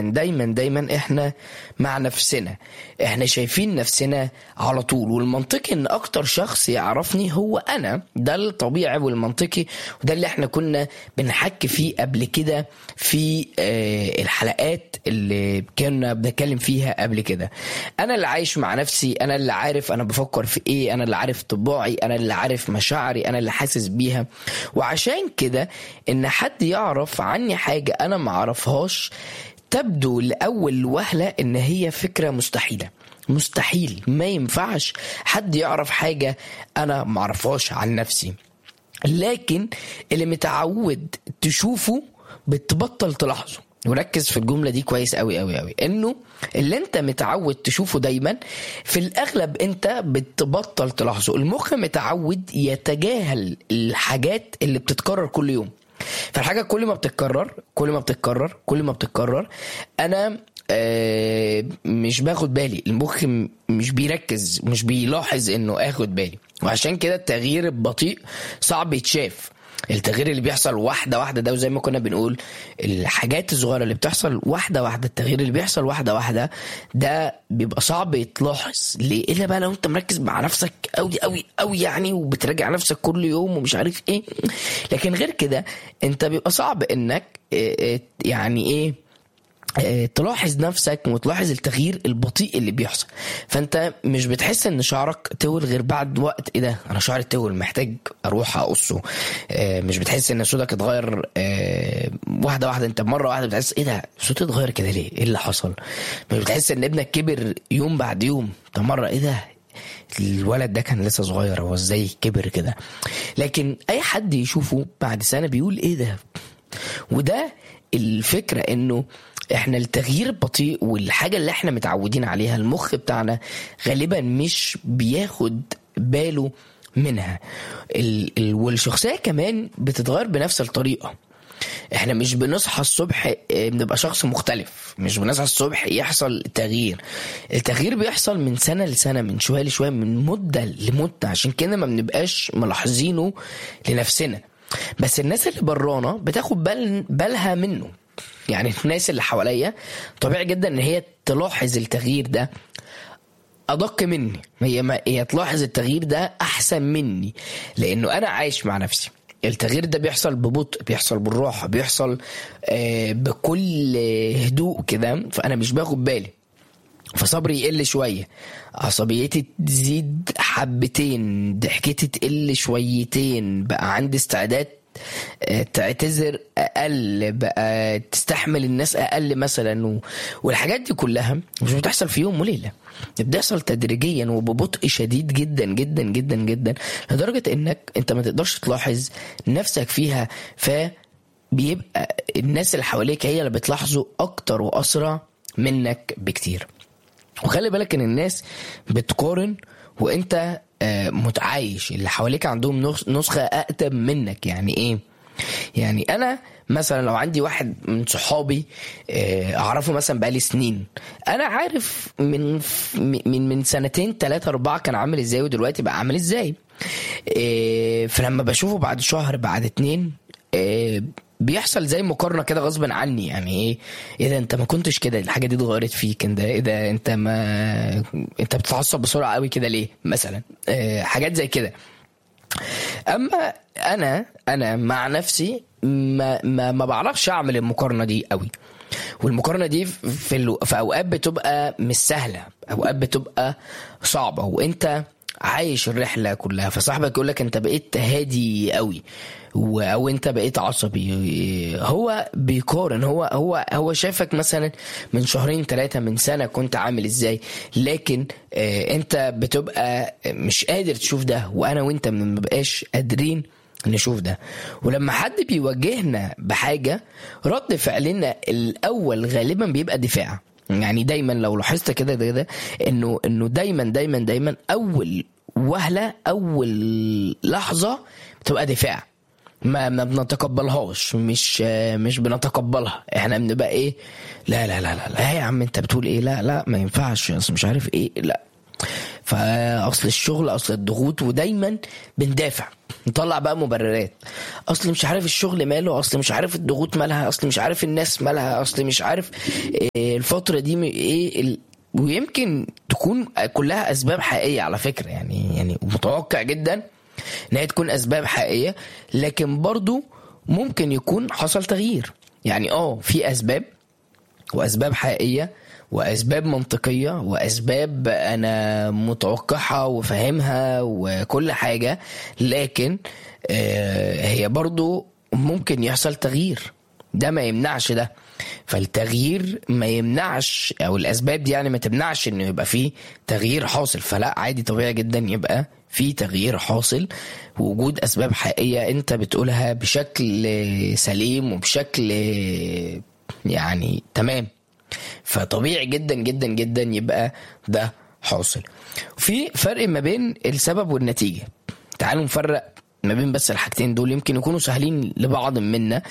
دايما دايما احنا مع نفسنا احنا شايفين نفسنا على طول والمنطقي ان اكتر شخص يعرفني هو انا ده الطبيعي والمنطقي وده اللي احنا كنا بنحكي فيه قبل كده في آه، الحلقات اللي كنا بنتكلم فيها قبل كده انا اللي عايش مع نفسي انا اللي عارف انا بفكر في ايه انا اللي عارف طباعي انا اللي عارف مشاعري انا اللي حاسس بيها وعشان كده ان حد يعرف عني حاجه انا ما اعرفهاش تبدو لاول وهله ان هي فكره مستحيله مستحيل ما ينفعش حد يعرف حاجه انا ما اعرفهاش عن نفسي لكن اللي متعود تشوفه بتبطل تلاحظه وركز في الجملة دي كويس قوي قوي قوي انه اللي انت متعود تشوفه دايما في الاغلب انت بتبطل تلاحظه المخ متعود يتجاهل الحاجات اللي بتتكرر كل يوم فالحاجة كل ما بتتكرر كل ما بتتكرر كل ما بتتكرر انا آه، مش باخد بالي المخ م- مش بيركز مش بيلاحظ انه اخد بالي وعشان كده التغيير البطيء صعب يتشاف التغيير اللي بيحصل واحده واحده ده وزي ما كنا بنقول الحاجات الصغيره اللي بتحصل واحده واحده التغيير اللي بيحصل واحده واحده ده بيبقى صعب يتلاحظ ليه الا بقى لو انت مركز مع نفسك قوي قوي قوي يعني وبتراجع نفسك كل يوم ومش عارف ايه لكن غير كده انت بيبقى صعب انك اه، اه، يعني ايه آه، تلاحظ نفسك وتلاحظ التغيير البطيء اللي بيحصل فانت مش بتحس ان شعرك تول غير بعد وقت ايه ده انا شعري تول محتاج اروح اقصه آه، مش بتحس ان صوتك اتغير آه، واحده واحده انت مره واحده بتحس ايه ده صوتي اتغير كده ليه ايه اللي حصل مش بتحس ان ابنك كبر يوم بعد يوم طب مره ايه ده الولد ده كان لسه صغير هو ازاي كبر كده لكن اي حد يشوفه بعد سنه بيقول ايه ده وده الفكرة انه احنا التغيير البطيء والحاجة اللي احنا متعودين عليها المخ بتاعنا غالبا مش بياخد باله منها ال ال والشخصية كمان بتتغير بنفس الطريقة احنا مش بنصحى الصبح اه، بنبقى شخص مختلف مش بنصحى الصبح يحصل تغيير التغيير بيحصل من سنة لسنة من شوية لشوية من مدة لمدة عشان كده ما بنبقاش ملاحظينه لنفسنا بس الناس اللي برانا بتاخد بال بالها منه يعني الناس اللي حواليا طبيعي جدا ان هي تلاحظ التغيير ده ادق مني هي ما هي تلاحظ التغيير ده احسن مني لانه انا عايش مع نفسي التغيير ده بيحصل ببطء بيحصل بالراحه بيحصل آه بكل هدوء كده فانا مش باخد بالي فصبري يقل شوية عصبيتي تزيد حبتين ضحكتي تقل شويتين بقى عندي استعداد آه، تعتذر اقل بقى تستحمل الناس اقل مثلا و... والحاجات دي كلها مش بتحصل في يوم وليله دي بتحصل تدريجيا وببطء شديد جدا جدا جدا جدا لدرجه انك انت ما تقدرش تلاحظ نفسك فيها ف بيبقى الناس اللي حواليك هي اللي بتلاحظه اكتر واسرع منك بكتير وخلي بالك ان الناس بتقارن وانت آه، متعايش اللي حواليك عندهم نس- نسخة اقدم منك يعني ايه يعني انا مثلا لو عندي واحد من صحابي آه، اعرفه مثلا بقالي سنين انا عارف من من من سنتين ثلاثة اربعة كان عامل ازاي ودلوقتي بقى عامل ازاي آه، فلما بشوفه بعد شهر بعد اتنين آه، بيحصل زي مقارنه كده غصب عني يعني ايه ايه ده انت ما كنتش كده الحاجه دي اتغيرت فيك انت ايه ده انت ما انت بتتعصب بسرعه قوي كده ليه مثلا آه، حاجات زي كده اما انا انا مع نفسي ما ما, ما بعرفش اعمل المقارنه دي قوي والمقارنه دي في ال... في اوقات بتبقى مش سهله اوقات بتبقى صعبه وانت عايش الرحله كلها فصاحبك يقول لك انت بقيت هادي قوي و... او انت بقيت عصبي هو بيقارن هو هو هو شافك مثلا من شهرين ثلاثه من سنه كنت عامل ازاي لكن آه انت بتبقى مش قادر تشوف ده وانا وانت ما بنبقاش قادرين نشوف ده ولما حد بيواجهنا بحاجة رد فعلنا الأول غالبا بيبقى دفاع يعني دايما لو لاحظت كده ده ده انه انه دايما دايما دايما اول وهله اول لحظه بتبقى دفاع ما ما بنتقبلهاش مش مش بنتقبلها احنا بنبقى ايه لا لا لا لا لا يا عم انت بتقول ايه لا لا ما ينفعش اصل مش عارف ايه لا فاصل الشغل اصل الضغوط ودايما بندافع نطلع بقى مبررات اصل مش عارف الشغل ماله اصل مش عارف الضغوط مالها اصل مش عارف الناس مالها اصل مش عارف إيه الفتره دي م- ايه ال... ويمكن تكون كلها اسباب حقيقيه على فكره يعني يعني متوقع جدا ان هي تكون اسباب حقيقيه لكن برضو ممكن يكون حصل تغيير يعني اه في اسباب واسباب حقيقيه واسباب منطقيه واسباب انا متوقعها وفاهمها وكل حاجه لكن آه، هي برضو ممكن يحصل تغيير ده ما يمنعش ده فالتغيير ما يمنعش او الاسباب دي يعني ما تمنعش انه يبقى فيه تغيير حاصل فلا عادي طبيعي جدا يبقى في تغيير حاصل وجود اسباب حقيقيه انت بتقولها بشكل سليم وبشكل يعني تمام فطبيعي جدا جدا جدا يبقى ده حاصل في فرق ما بين السبب والنتيجه تعالوا نفرق ما بين بس الحاجتين دول يمكن يكونوا سهلين لبعض منا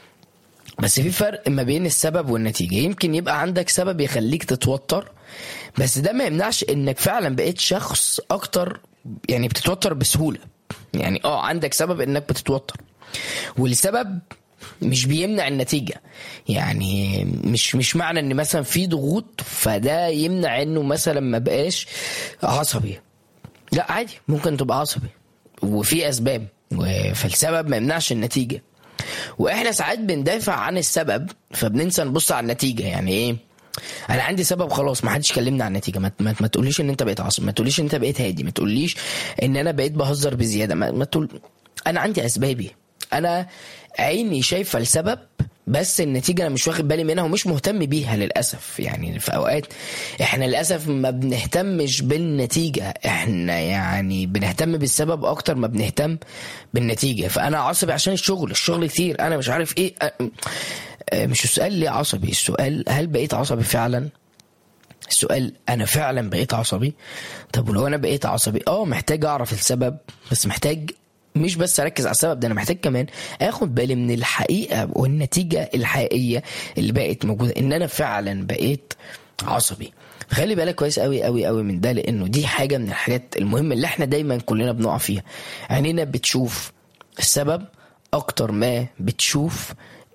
بس في فرق ما بين السبب والنتيجة يمكن يبقى عندك سبب يخليك تتوتر بس ده ما يمنعش انك فعلا بقيت شخص اكتر يعني بتتوتر بسهولة يعني اه عندك سبب انك بتتوتر والسبب مش بيمنع النتيجة يعني مش مش معنى ان مثلا في ضغوط فده يمنع انه مثلا ما بقاش عصبي لا عادي ممكن تبقى عصبي وفي اسباب و- فالسبب ما يمنعش النتيجه واحنا ساعات بندافع عن السبب فبننسى نبص على النتيجه يعني ايه انا عندي سبب خلاص ما حدش كلمني عن النتيجه ما, ما, ما تقوليش ان انت بقيت عصبي ما تقوليش ان انت بقيت هادي ما تقوليش ان انا بقيت بهزر بزياده ما, ما تقول انا عندي اسبابي انا عيني شايفه السبب بس النتيجه انا مش واخد بالي منها ومش مهتم بيها للاسف يعني في اوقات احنا للاسف ما بنهتمش بالنتيجه احنا يعني بنهتم بالسبب اكتر ما بنهتم بالنتيجه فانا عصبي عشان الشغل الشغل كتير انا مش عارف ايه أ- أ- مش السؤال ليه عصبي السؤال هل بقيت عصبي فعلا السؤال انا فعلا بقيت عصبي طب ولو انا بقيت عصبي اه محتاج اعرف السبب بس محتاج مش بس اركز على السبب ده انا محتاج كمان اخد بالي من الحقيقه والنتيجه الحقيقيه اللي بقت موجوده ان انا فعلا بقيت عصبي خلي بالك كويس قوي قوي قوي من ده لانه دي حاجه من الحاجات المهمه اللي احنا دايما كلنا بنقع فيها عينينا بتشوف السبب اكتر ما بتشوف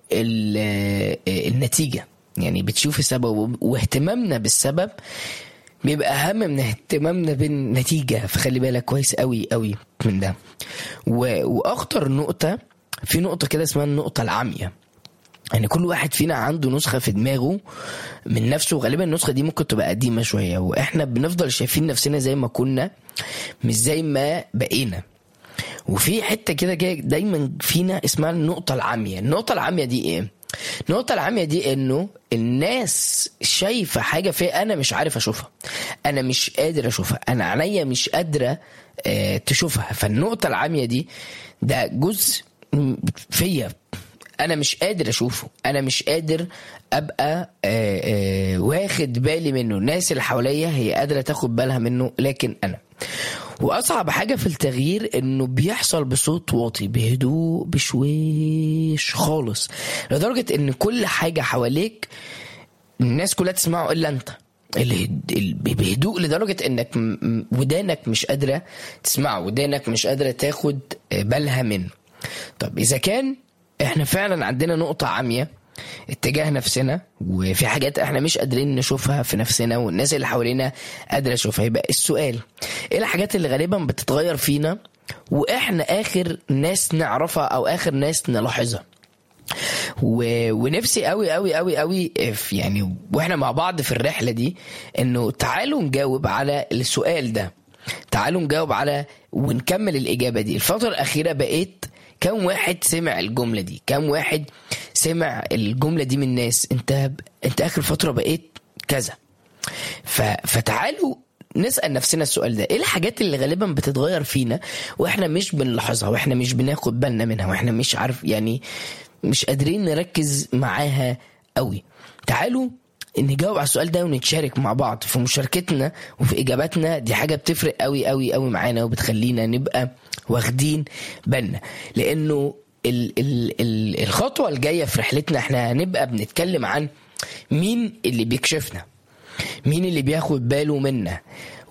ال- النتيجه يعني بتشوف السبب واهتمامنا بالسبب بيبقى اهم من اهتمامنا بالنتيجه فخلي بالك كويس قوي قوي من ده و... واخطر نقطه في نقطه كده اسمها النقطه العاميه يعني كل واحد فينا عنده نسخه في دماغه من نفسه وغالبا النسخه دي ممكن تبقى قديمه شويه واحنا بنفضل شايفين نفسنا زي ما كنا مش زي ما بقينا وفي حته كده جايه دايما فينا اسمها النقطه العاميه النقطه العاميه دي ايه النقطة العامية دي انه الناس شايفة حاجة فيا انا مش عارف اشوفها انا مش قادر اشوفها انا عينيا مش قادرة آه، تشوفها فالنقطة العامية دي ده جزء فيا انا مش قادر اشوفه انا مش قادر ابقى آه، آه، واخد بالي منه الناس اللي حواليا هي قادره تاخد بالها منه لكن انا واصعب حاجه في التغيير انه بيحصل بصوت واطي بهدوء بشويش خالص لدرجه ان كل حاجه حواليك الناس كلها تسمعه الا انت الهد- ال- بهدوء لدرجه انك م- م- ودانك مش قادره تسمعه ودانك مش قادره تاخد بالها منه طب اذا كان احنا فعلا عندنا نقطه عاميه اتجاه نفسنا وفي حاجات احنا مش قادرين نشوفها في نفسنا والناس اللي حوالينا قادره تشوفها يبقى السؤال ايه الحاجات اللي غالبا بتتغير فينا واحنا اخر ناس نعرفها او اخر ناس نلاحظها و... ونفسي قوي قوي قوي قوي في يعني واحنا مع بعض في الرحله دي انه تعالوا نجاوب على السؤال ده تعالوا نجاوب على ونكمل الاجابه دي الفتره الاخيره بقيت كم واحد سمع الجمله دي كم واحد سمع الجمله دي من الناس انت انت اخر فتره بقيت كذا ف... فتعالوا نسأل نفسنا السؤال ده ايه الحاجات اللي غالبا بتتغير فينا واحنا مش بنلاحظها واحنا مش بناخد بالنا منها واحنا مش عارف يعني مش قادرين نركز معاها قوي تعالوا نجاوب على السؤال ده ونتشارك مع بعض في مشاركتنا وفي اجاباتنا دي حاجه بتفرق قوي قوي قوي معانا وبتخلينا نبقى واخدين بالنا لانه ال ال ال الخطوه الجايه في رحلتنا احنا هنبقى بنتكلم عن مين اللي بيكشفنا مين اللي بياخد باله منا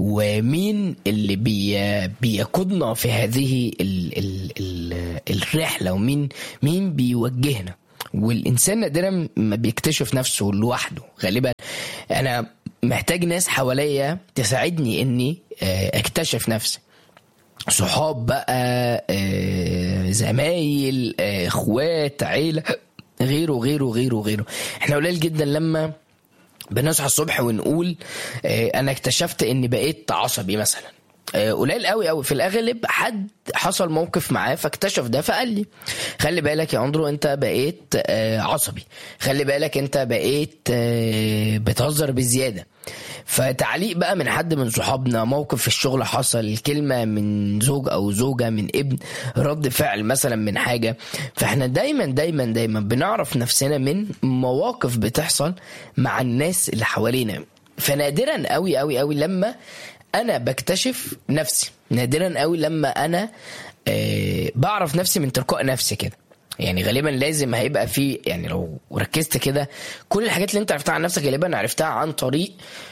ومين اللي بي بيقودنا في هذه ال ال ال الرحله ومين مين بيوجهنا والانسان نادرا ما بيكتشف نفسه لوحده غالبا انا محتاج ناس حواليا تساعدني اني آه، اكتشف نفسي صحاب بقى آه، زمايل آه، اخوات عيله غيره غيره غيره غيره احنا قليل جدا لما بنصحى الصبح ونقول آه، انا اكتشفت اني بقيت عصبي مثلا آه، قليل قوي قوي في الاغلب حد حصل موقف معاه فاكتشف ده فقال لي خلي بالك يا اندرو انت بقيت آه، عصبي خلي بالك انت بقيت آه، بتهزر بزياده فتعليق بقى من حد من صحابنا موقف في الشغل حصل كلمة من زوج أو زوجة من ابن رد فعل مثلا من حاجة فاحنا دايما دايما دايما بنعرف نفسنا من مواقف بتحصل مع الناس اللي حوالينا فنادرا قوي قوي قوي لما انا بكتشف نفسي نادرا قوي لما انا آه بعرف نفسي من تلقاء نفسي كده يعني غالبا لازم هيبقى في يعني لو ركزت كده كل الحاجات اللي انت عرفتها عن نفسك غالبا عرفتها عن طريق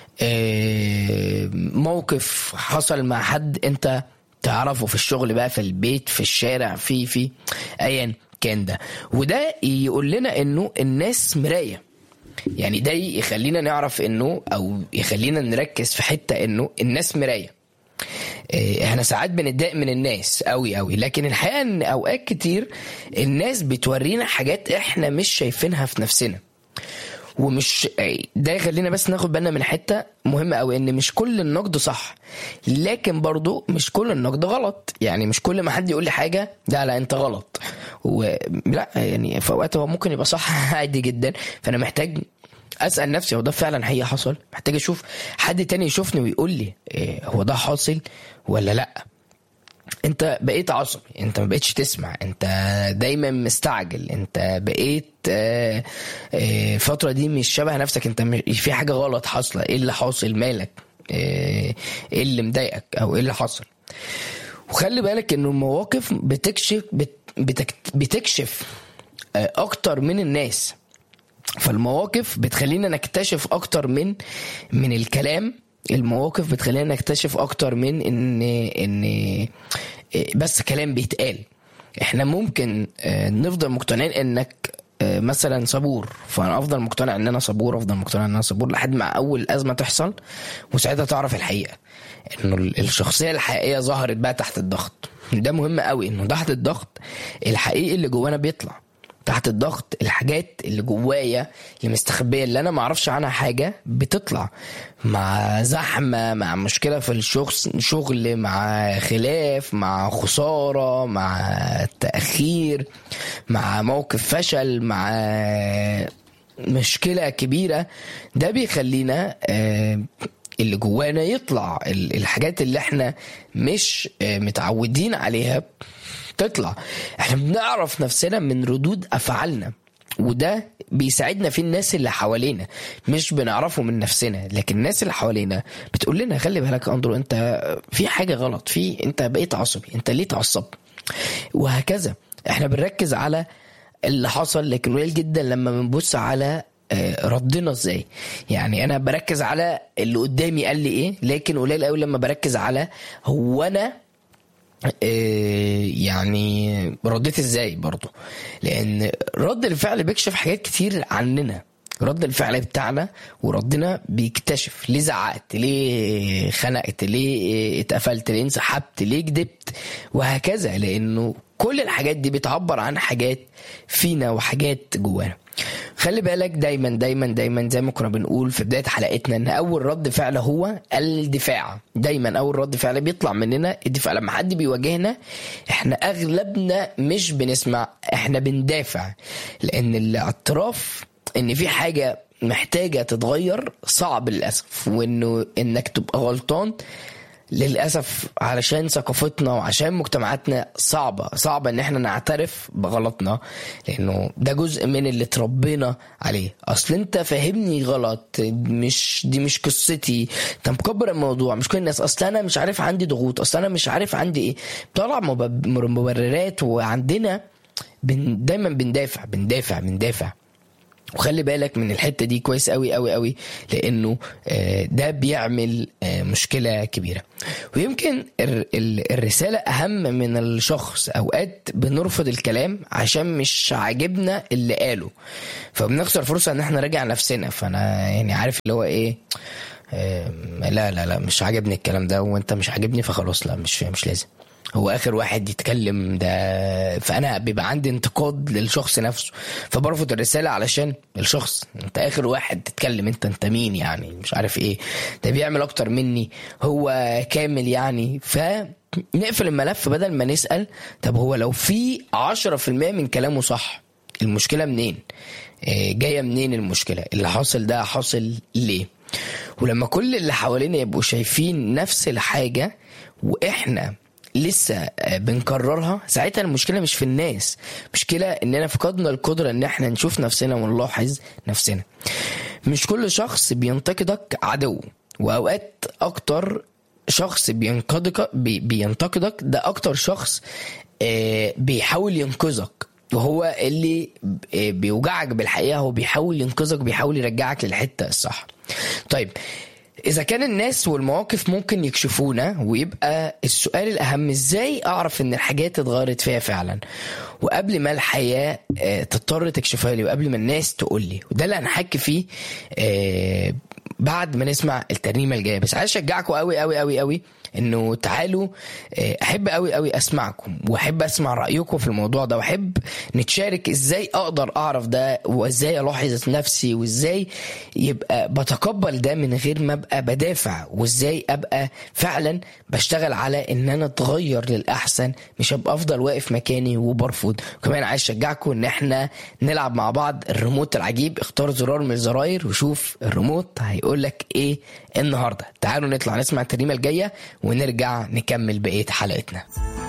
آه، موقف حصل مع حد انت تعرفه في الشغل بقى في البيت في الشارع في في ايا كان ده وده يقول لنا انه الناس مرايه يعني ده يخلينا نعرف انه او يخلينا نركز في حته انه الناس مرايه إيه، احنا ساعات بنتضايق من الناس قوي قوي لكن الحقيقه ان اوقات كتير الناس بتورينا حاجات احنا مش شايفينها في نفسنا ومش ده يخلينا بس ناخد بالنا من حته مهمه قوي ان مش كل النقد صح لكن برضو مش كل النقد غلط يعني مش كل ما حد يقول لي حاجه لا لا انت غلط ولا يعني في اوقات هو ممكن يبقى صح عادي جدا فانا محتاج اسال نفسي هو ده فعلا حقيقه حصل محتاج اشوف حد تاني يشوفني ويقول لي إيه هو ده حاصل ولا لا انت بقيت عصبي انت ما بقيتش تسمع انت دايما مستعجل انت بقيت آه، آه، الفترة دي مش شبه نفسك انت م- في حاجة غلط حاصلة ايه اللي حاصل مالك آه، ايه اللي مضايقك او ايه اللي حصل وخلي بالك انه المواقف بتكشف بت بتكت- بتكشف آه، اكتر من الناس فالمواقف بتخلينا نكتشف اكتر من من الكلام المواقف بتخلينا نكتشف اكتر من ان ان بس كلام بيتقال احنا ممكن آه، نفضل مقتنعين انك آه، مثلا صبور فانا افضل مقتنع ان انا صبور افضل مقتنع ان انا صبور لحد ما اول ازمه تحصل وساعتها تعرف الحقيقه انه ال- الشخصيه الحقيقيه ظهرت بقى تحت الضغط ده مهم قوي انه تحت الضغط الحقيقي اللي جوانا بيطلع تحت الضغط الحاجات اللي جوايا اللي مستخبيه اللي انا ما اعرفش عنها حاجه بتطلع مع زحمه مع مشكله في الشغل شغل مع خلاف مع خساره مع تاخير مع موقف فشل مع مشكله كبيره ده بيخلينا آه، اللي جوانا يطلع ال- الحاجات اللي احنا مش آه، متعودين عليها تطلع احنا بنعرف نفسنا من ردود افعالنا وده بيساعدنا في الناس اللي حوالينا مش بنعرفه من نفسنا لكن الناس اللي حوالينا بتقول لنا خلي بالك يا اندرو انت في حاجه غلط في انت بقيت عصبي انت ليه اتعصبت وهكذا احنا بنركز على اللي حصل لكن قليل جدا لما بنبص على آه، ردنا ازاي يعني انا بركز على اللي قدامي قال لي ايه لكن قليل قوي لما بركز على هو انا آه، يعني رديت ازاي برضو لان رد الفعل بيكشف حاجات كتير عننا رد الفعل بتاعنا وردنا بيكتشف ليه زعقت ليه خنقت ليه اتقفلت ليه انسحبت ليه كدبت وهكذا لانه كل الحاجات دي بتعبر عن حاجات فينا وحاجات جوانا خلي بالك دايما دايما دايما زي ما كنا بنقول في بدايه حلقتنا ان اول رد فعل هو الدفاع دايما اول رد فعل بيطلع مننا الدفاع لما حد بيواجهنا احنا اغلبنا مش بنسمع احنا بندافع لان الاعتراف ان في حاجه محتاجه تتغير صعب للاسف وانه انك تبقى غلطان للاسف علشان ثقافتنا وعشان مجتمعاتنا صعبه صعبه ان احنا نعترف بغلطنا لانه ده جزء من اللي اتربينا عليه اصل انت فاهمني غلط مش دي مش قصتي انت مكبر الموضوع مش كل الناس اصل انا مش عارف عندي ضغوط اصل انا مش عارف عندي ايه طلع مب- مبررات وعندنا بن دايما بندافع بندافع بندافع وخلي بالك من الحته دي كويس قوي قوي قوي لانه آه، ده بيعمل آه، مشكله كبيره ويمكن الر- ال- الرساله اهم من الشخص اوقات بنرفض الكلام عشان مش عاجبنا اللي قاله فبنخسر فرصه ان احنا نراجع نفسنا فانا يعني عارف اللي هو ايه آم، لا لا لا مش عاجبني الكلام ده وانت مش عاجبني فخلاص لا مش مش لازم هو اخر واحد يتكلم ده فانا بيبقى عندي انتقاد للشخص نفسه فبرفض الرساله علشان الشخص انت اخر واحد تتكلم انت انت مين يعني مش عارف ايه ده بيعمل اكتر مني هو كامل يعني فنقفل الملف بدل ما نسال طب هو لو في 10% من كلامه صح المشكله منين آه، جايه منين المشكله اللي حاصل ده حاصل ليه ولما كل اللي حوالينا يبقوا شايفين نفس الحاجه واحنا لسه آه، بنكررها ساعتها المشكله مش في الناس مشكله اننا فقدنا القدره ان احنا نشوف نفسنا ونلاحظ نفسنا مش كل شخص بينتقدك عدو واوقات اكتر شخص بينقدك بي بينتقدك ده اكتر شخص آه، بيحاول ينقذك وهو اللي آه، بيوجعك بالحقيقه هو بيحاول ينقذك بيحاول يرجعك للحته الصح طيب إذا كان الناس والمواقف ممكن يكشفونا ويبقى السؤال الأهم إزاي أعرف إن الحاجات اتغيرت فيها فعلا وقبل ما الحياة آه، تضطر تكشفها لي وقبل ما الناس تقول لي وده اللي هنحكي فيه آه، بعد ما نسمع الترنيمة الجاية بس عايز أشجعكم قوي قوي قوي قوي انه تعالوا آه، احب قوي قوي اسمعكم واحب اسمع رايكم في الموضوع ده واحب نتشارك ازاي اقدر اعرف ده وازاي الاحظ نفسي وازاي يبقى بتقبل ده من غير ما ابقى بدافع وازاي ابقى فعلا بشتغل على ان انا اتغير للاحسن مش ابقى افضل واقف مكاني وبرفض كمان عايز اشجعكم ان احنا نلعب مع بعض الريموت العجيب اختار زرار من الزراير وشوف الريموت هيقول لك ايه النهارده تعالوا نطلع نسمع الترنيمه الجايه ونرجع نكمل بقيه حلقتنا